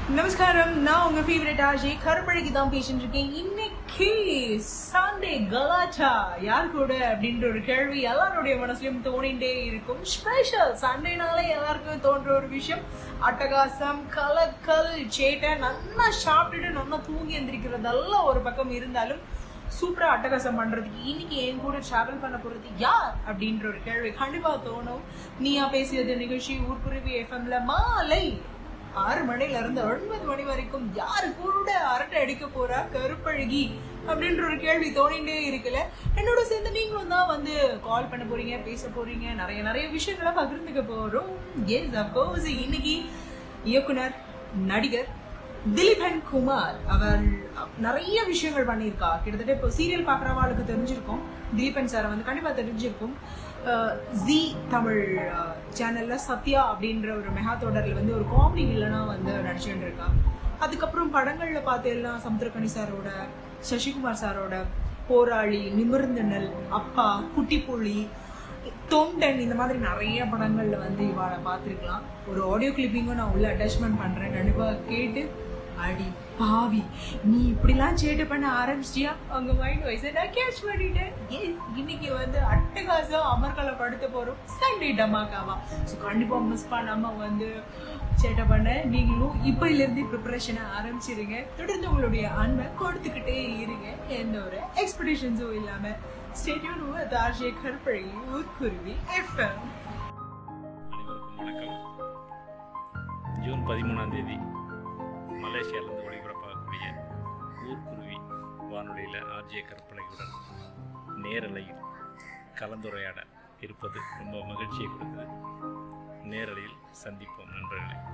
நமஸ்காரம் நான் உங்க ஃபேவரட் ஆஜி கருப்பழகி தான் பேசிட்டு இருக்கேன் இன்னைக்கு சண்டே கலாச்சா யார் கூட அப்படின்ற ஒரு கேள்வி எல்லாருடைய மனசுலயும் தோணிண்டே இருக்கும் ஸ்பெஷல் சண்டேனாலே எல்லாருக்கும் தோன்ற ஒரு விஷயம் அட்டகாசம் கலக்கல் சேட்டை நல்லா சாப்பிட்டுட்டு நல்லா தூங்கி எந்திரிக்கிறதெல்லாம் ஒரு பக்கம் இருந்தாலும் சூப்பரா அட்டகாசம் பண்றதுக்கு இன்னைக்கு என் கூட டிராவல் பண்ண போறது யார் அப்படின்ற ஒரு கேள்வி கண்டிப்பா தோணும் நீயா பேசியது நிகழ்ச்சி ஊர்குருவி எஃப்எம்ல மாலை ஆறு மணில இருந்து ஒன்பது மணி வரைக்கும் யாரு கூட அரட்டை அடிக்க போறா கருப்பழகி அப்படின்ற ஒரு கேள்வி தோணிட்டே இருக்குல்ல என்னோட சேர்ந்து நீங்களும் தான் வந்து கால் பண்ண போறீங்க பேச போறீங்க நிறைய நிறைய விஷயங்களை பகிர்ந்துக்க போறோம் எஸ் அப்கோர்ஸ் இன்னைக்கு இயக்குனர் நடிகர் திலீபன் குமார் அவர் நிறைய விஷயங்கள் பண்ணியிருக்கா கிட்டத்தட்ட இப்போ சீரியல் பார்க்குறவாளுக்கு தெரிஞ்சிருக்கும் திலீபன் சாரை வந்து கண்டிப்பா தெரிஞ்சிருக்கும் ஜி தமிழ் சேனல்ல சத்யா அப்படின்ற ஒரு மெகா தொடர்ல வந்து ஒரு காமெடி வில்லனா வந்து நடிச்சுட்டு இருக்கா அதுக்கப்புறம் படங்கள்ல பார்த்தேன்னா சமுத்திரக்கணி சாரோட சசிகுமார் சாரோட போராளி நிமிர்ந்தனல் அப்பா குட்டிப்புள்ளி தொண்டன் இந்த மாதிரி நிறைய படங்கள்ல வந்து இவாளை பார்த்துருக்கலாம் ஒரு ஆடியோ கிளிப்பிங்கும் நான் உள்ள அட்டாச்மெண்ட் பண்றேன் கண்டிப்பா கேட்டு அடி பாவி நீ இப்படிலாம் சேட்டை பண்ண ஆரம்பிச்சிட்டியா அவங்க மைண்ட் வைஸை நான் கேட்ச் பண்ணிட்டேன் ஏன் இன்னைக்கு வந்து அட்டகாசம் அமர்கலை படுத்த போறோம் சண்டே டமாக்காவா ஸோ கண்டிப்பா மிஸ் பண்ணாம வந்து சேட்டை பண்ண நீங்களும் இப்பையில இருந்து ப்ரிப்பரேஷனை ஆரம்பிச்சிருங்க தொடர்ந்து உங்களுடைய அன்பை கொடுத்துக்கிட்டே இருங்க எந்த ஒரு எக்ஸ்பெக்டேஷன்ஸும் இல்லாம ஸ்டேடியோன் வித் ஆர்ஜே கற்பழகி ஊர்க்குருவி எஃப்எம் அனைவருக்கும் வணக்கம் ஜூன் பதிமூணாம் தேதி மலேசியாவிலிருந்து ஒளிபரப்பாகக்கூடிய ஊர்க்குருவி வானொலியில் ஆர்ஜே கற்பனையுடன் நேரலையில் கலந்துரையாட இருப்பது ரொம்ப மகிழ்ச்சியை கொடுக்குது நேரலையில் சந்திப்போம் நண்பர்களே